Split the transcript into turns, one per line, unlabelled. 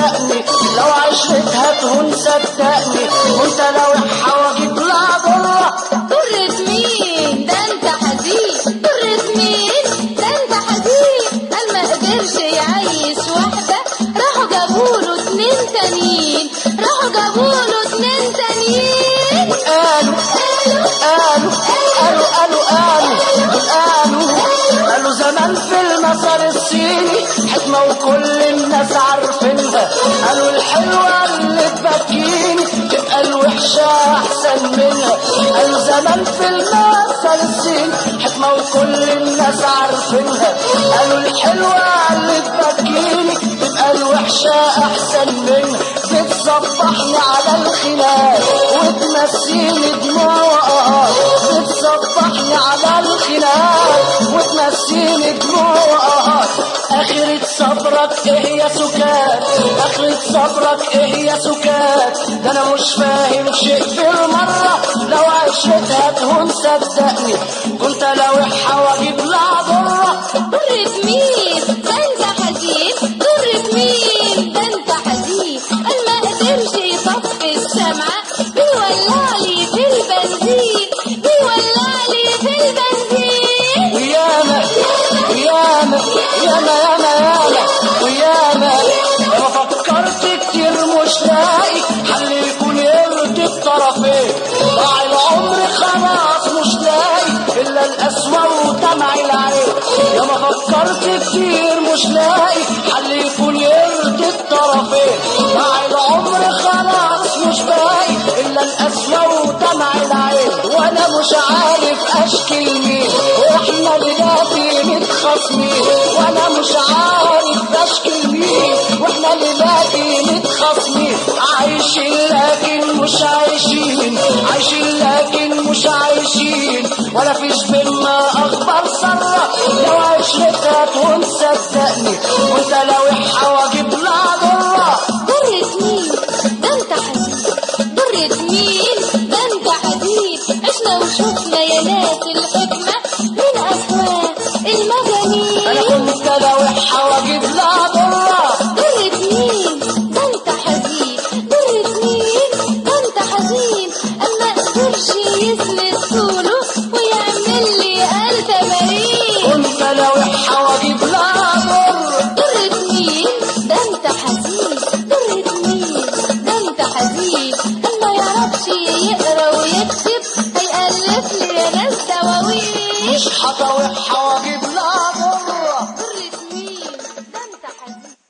صدقني لو عشرتها تهون صدقني وانت لو حواجب لا ضره
ضرة مين ده انت حزين ضرة مين ده انت حزين قال ما قدرش يعيش واحدة راحوا جابوله اتنين تانيين راحوا جابوله اتنين تانيين
قالوا قالوا قالوا قالوا قالوا قالوا قالوا زمان في المثل الصيني حكمة وكل الناس عارفينها قالوا الحلوة اللي تبكيني تبقى الوحشة أحسن منها قالوا زمان في المثل الصيني حكمة وكل الناس عارفينها قالوا الحلوة اللي تبكيني تبقى الوحشة أحسن منها بتصبحني على الخلاف وتنسيني دموع وقهار بتصبحني على الخلاف وتنسيني دموع وقهار آخرة صبرك إيه يا سكات آخرة صبرك إيه يا سكات ده أنا مش فاهم شيء بالمرة لو عشتها تهون صدقني كنت لو حواجب لا ضرة
ضرة مين ده انت حزين ضرة مين ده انت حزين قال ما قدرش يطفي الشمعة بيولع لي في البنزين بيولع لي في البنزين
وياما وياما ياما ياما ياما وياما انا فكرت كتير مش لاقي حل يكون يرضي الطرفين ضاع العمر خلاص مش لاقي الا القسوة ودمع العين ياما فكرت كتير مش لاقي حل يكون يرضي الطرفين ضاع العمر خلاص مش باقي الا القسوة ودمع العين وانا مش عارف اشكي مين واحنا دلوقتي متخاصمين وانا مش عارف اشكي مين واحنا دلوقتي متخاصمين عايشين لكن مش عايشين